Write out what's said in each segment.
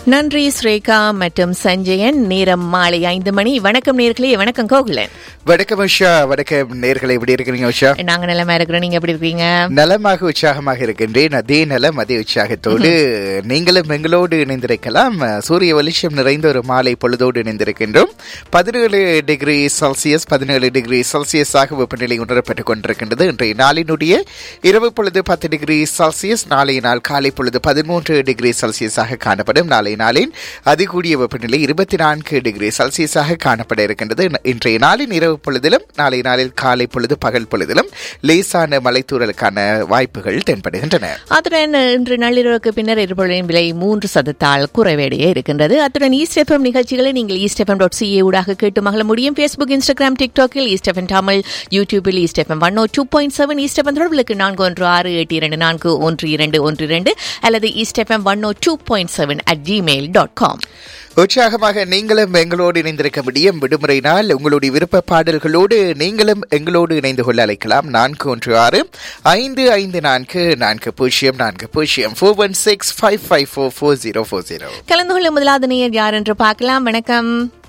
நன்றி ஸ்ரேகா மற்றும் சஞ்சயன் நேரம் மாலை ஐந்து மணி வணக்கம் நேர்களே வணக்கம் கோகுலன் வணக்கம் உஷா வணக்கம் நேர்களை எப்படி இருக்கிறீங்க உஷா நாங்க நிலமா இருக்கிறோம் நீங்க எப்படி இருக்கீங்க நலமாக உற்சாகமாக இருக்கின்றேன் அதே நலம் அதே உற்சாகத்தோடு நீங்களும் எங்களோடு இணைந்திருக்கலாம் சூரிய வெளிச்சம் நிறைந்த ஒரு மாலை பொழுதோடு இணைந்திருக்கின்றோம் பதினேழு டிகிரி செல்சியஸ் பதினேழு டிகிரி செல்சியஸாக வெப்பநிலை உணரப்பட்டுக் கொண்டிருக்கின்றது இன்றைய நாளினுடைய இரவு பொழுது பத்து டிகிரி செல்சியஸ் நாளைய நாள் காலை பொழுது பதிமூன்று டிகிரி செல்சியஸாக காணப்படும் நாளைய நாளின் அதிகூடிய வெப்பநிலை இருபத்தி நான்கு டிகிரி செல்சியஸாக காணப்பட இருக்கின்றது இன்றைய நாளின் இரவு பொழுதிலும் நாளைய நாளில் காலை பொழுது பகல் பொழுதிலும் லேசான மலைத்தூரலுக்கான வாய்ப்புகள் தென்படுகின்றன அத்துடன் இன்று நள்ளிரவுக்கு பின்னர் எரிபொருளின் விலை மூன்று சதத்தால் குறைவடைய இருக்கின்றது அத்துடன் ஈஸ்ட் எஃப்எம் நிகழ்ச்சிகளை நீங்கள் ஈஸ்ட் எஃப்எம் டாட் சிஏ ஊடாக கேட்டு மகள முடியும் ஃபேஸ்புக் இன்ஸ்டாகிராம் டிக்டாக்கில் ஈஸ்ட் எஃப்எம் தமிழ் யூடியூபில் East FM one two point seven East FM தொடர்புகளுக்கு நான்கு ஒன்று ஆறு எட்டு இரண்டு நான்கு ஒன்று இரண்டு ஒன்று இரண்டு அல்லது East FM one two point seven at Gmail dot com உற்சாகமாக நீங்களும் எங்களோடு இணைந்திருக்க முடியும் விடுமுறை நாள் உங்களுடைய விருப்ப பாடல்களோடு நீங்களும் எங்களோடு இணைந்து கொள்ள அழைக்கலாம் நான்கு ஒன்று ஆறு ஐந்து ஐந்து நான்கு நான்கு பூஜ்ஜியம் நான்கு பூஜ்ஜியம் four one six five five four four zero four zero கலந்து கொள்ள முதலாவது நேயர் யார் என்று பார்க்கலாம் வணக்கம்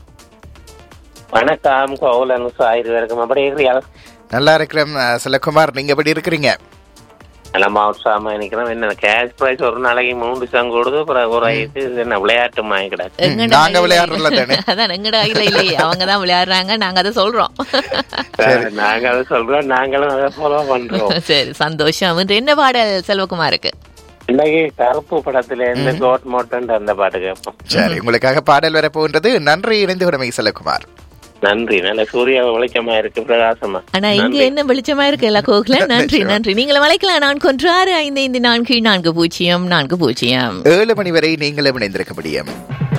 வணக்கம் கோகுலன் சாயிரு வரைக்கும் அப்படி இருக்கிறியா நல்லா இருக்கிறேன் அஹ், செல்லகுமார் நீங்க எப்படி இருக்கிறீங்க நலமா உற்சாகமா நினைக்கிறோம் என்ன கேஷ் பிரைஸ் ஒரு நாளைக்கு மூணு சங்கு கொடுத்து அப்புறம் ஒரு ஆயிரத்து இது என்ன விளையாட்டு மாய் கிடக்கு எங்கட நாங்க விளையாடுறோம்ல தானே அதான் எங்கட இல்ல இல்லையே அவங்க தான் விளையாடுறாங்க நாங்க அதை சொல்றோம் நாங்க அதை சொல்றோம் நாங்களும் அதை ஃபாலோ பண்றோம் சரி சந்தோஷம் இன்று என்ன பாடல் செல்வகுமாருக்கு இன்னைக்கு கருப்பு படத்துல இருந்து கோட் மோட்டன் அந்த பாட்டு கேட்போம் சரி உங்களுக்காக பாடல் வரப்போகின்றது நன்றி இணைந்து உடமை செல்லகுமார் நன்றி நல்ல சூரிய வெளிச்சமா இருக்கு பிரகாசமா ஆனா இங்க என்ன வெளிச்சமா இருக்கு எல்லா கோகுல நன்றி நன்றி நீங்களும் அழைக்கலாம் நான்கு ஒன்று ஆறு ஐந்து ஐந்து நான்கு நான்கு பூஜ்ஜியம் நான்கு பூஜ்ஜியம் ஏழு மணி வரை நீங்களும் இணைந்திருக்க முடியும்